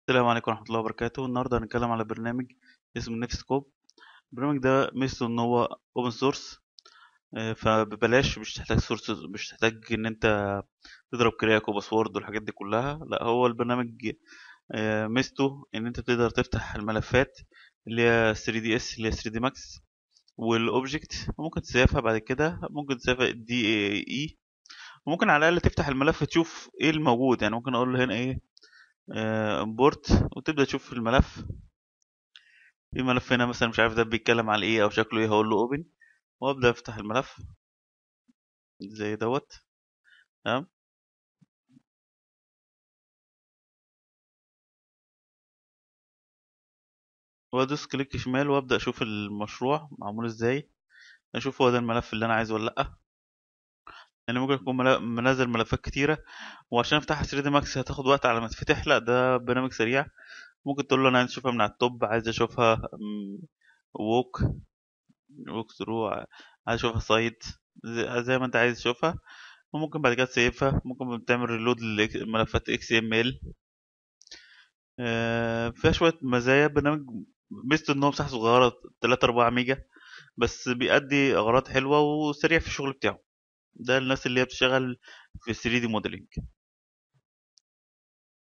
السلام عليكم ورحمة الله وبركاته النهاردة هنتكلم على برنامج اسمه نيفسكوب البرنامج ده ميزته ان هو اوبن سورس فببلاش مش تحتاج سورس مش تحتاج ان انت تضرب كراك وباسورد والحاجات دي كلها لا هو البرنامج آه، ميزته ان انت تقدر تفتح الملفات اللي هي 3 دي اس اللي هي 3 دي ماكس والاوبجكت ممكن تسيفها بعد كده ممكن تسيفها دي اي وممكن على الاقل تفتح الملف تشوف ايه الموجود يعني ممكن اقول له هنا ايه امبورت وتبدا تشوف الملف في ملف هنا مثلا مش عارف ده بيتكلم على ايه او شكله ايه هقول له اوبن وابدا افتح الملف زي دوت تمام وادوس كليك شمال وابدا اشوف المشروع معمول ازاي اشوف هو ده الملف اللي انا عايزه ولا لا يعني ممكن يكون ملا- منزل ملفات كتيره وعشان افتحها 3 دي ماكس هتاخد وقت على ما تفتح لا ده برنامج سريع ممكن تقول له انا عايز اشوفها من على التوب عايز اشوفها ووك ووك ثرو عايز اشوفها سايد زي, زي ما انت عايز تشوفها وممكن بعد كده تسيفها ممكن تعمل ريلود لملفات اكس ام ال فيها شويه مزايا برنامج ميزته ان هو مساحه صغيره 3 4 ميجا بس بيأدي اغراض حلوه وسريع في الشغل بتاعه ده الناس اللي هي بتشتغل في 3 دي موديلنج